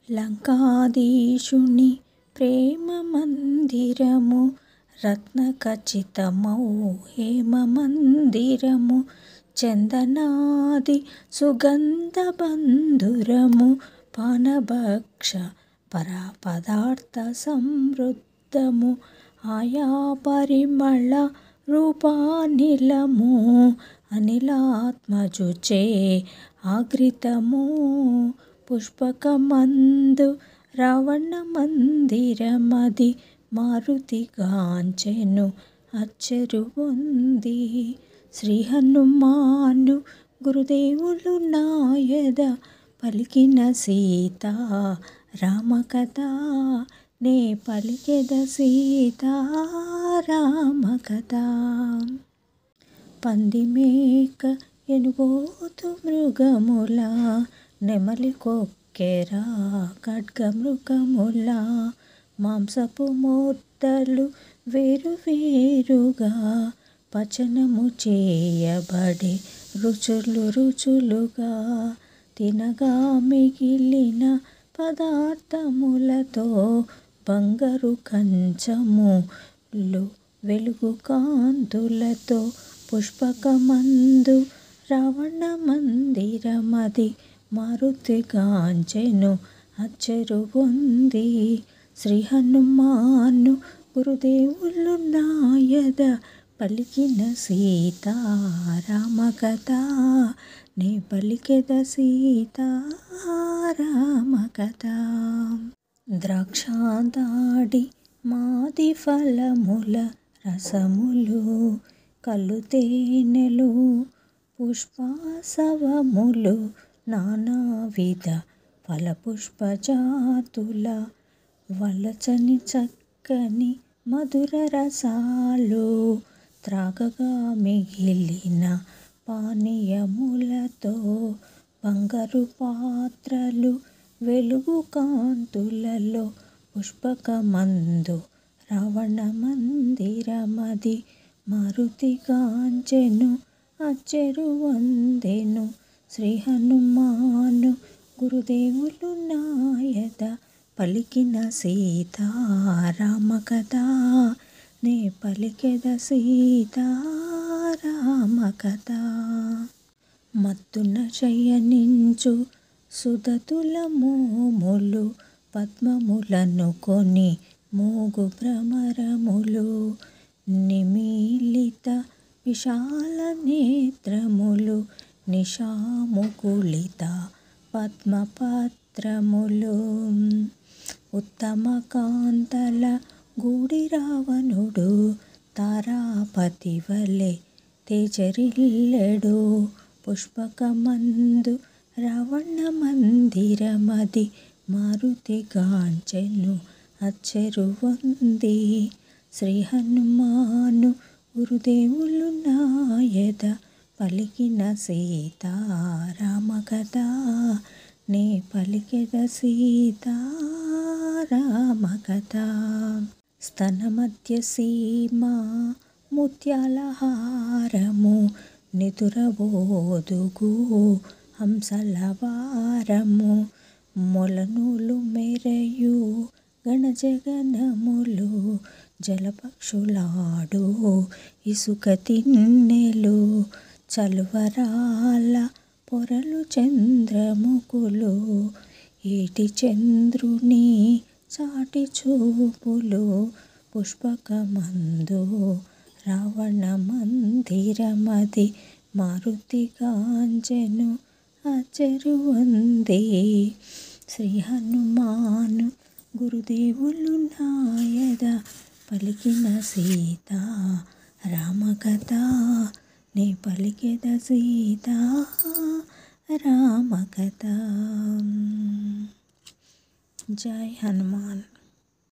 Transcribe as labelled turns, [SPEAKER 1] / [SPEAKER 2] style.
[SPEAKER 1] లంకాధీశుని ప్రేమ మందిరము రత్న ఖచ్చితమౌ హేమ మందిరము చందనాది సుగంధ బంధురము పానభక్ష పరపదార్థ సమృద్ధము ఆయా పరిమళ రూపానిలము అనిలాత్మజుచే ఆగ్రితము పుష్పకమందు రావణ మందిరమది మారుతిగాంచెను అచ్చెరువొంది శ్రీ హనుమాను గురుదేవులు నాయద పలికిన సీత రామకథ నే పలికెద సీత రామకథ పందిమేక ఎనుగోతు మృగముల నెమలి కొక్కెర ఖడ్గమృగముల మాంసపు ముద్దలు వేరు వేరుగా పచనము చేయబడి రుచులు రుచులుగా తినగా మిగిలిన పదార్థములతో బంగారు కంచములు వెలుగు కాంతులతో పుష్పకమందు రావణ మందిరమది మారుతిగాంచెను అచ్చెరువొంది శ్రీ హనుమాను గురుదేవులు నాయద పలికిన సీత రామకథ నే పలికెద సీత రామకథ ద్రాక్షాదాడి మాది ఫలముల రసములు కలు తేనెలు పుష్పాసవములు నానావిధ ఫలపుష్పజాతుల వలచని చక్కని మధుర రసాలు త్రాగగా మిగిలిన పానీయములతో బంగారు పాత్రలు వెలుగు కాంతులలో పుష్పకమందు రావణ మందిరమది మారుతిగాంచెను అచ్చెరువొందెను శ్రీ హనుమాను గురుదేవులు నాయద పలికిన సీత రామకథ నే పలికెద సీత రామకథ మత్తున శయనించు సుధతుల మోములు పద్మములను కొని మూగు భ్రమరములు నిమీలిత విశాల నేత్రములు నిశాముకుళిత పద్మపత్రములు ఉత్తమ కాంతల గూడి రావణుడు తారాపతి వలె తేజరిల్లెడు పుష్పకమందు రావణ మందిరమది మారుతిగాంచెను అచ్చెరువొంది శ్రీ హనుమాను గురుదేవులు నాయద పలికిన సీత రామకథ నే పలికెద సీత రామకథ స్తన మధ్య సీమ ముత్యాల హారము నిదురబోదుగు హంసల వారము మొలనూలు మెరయు గణజగనములు జలపక్షులాడు ఇసుక తిన్నెలు చలువరాల పొరలు చంద్రముకులు ఈటి చంద్రుని చాటి చూపులు పుష్పకమందు రావణ మందిరమది మారుతిగాంచెను అచెరువంది శ్రీ హనుమాను గురుదేవులు నాయద పలికిన సీత రామకథ నే పలికెద సీత రామకథ జై హనుమాన్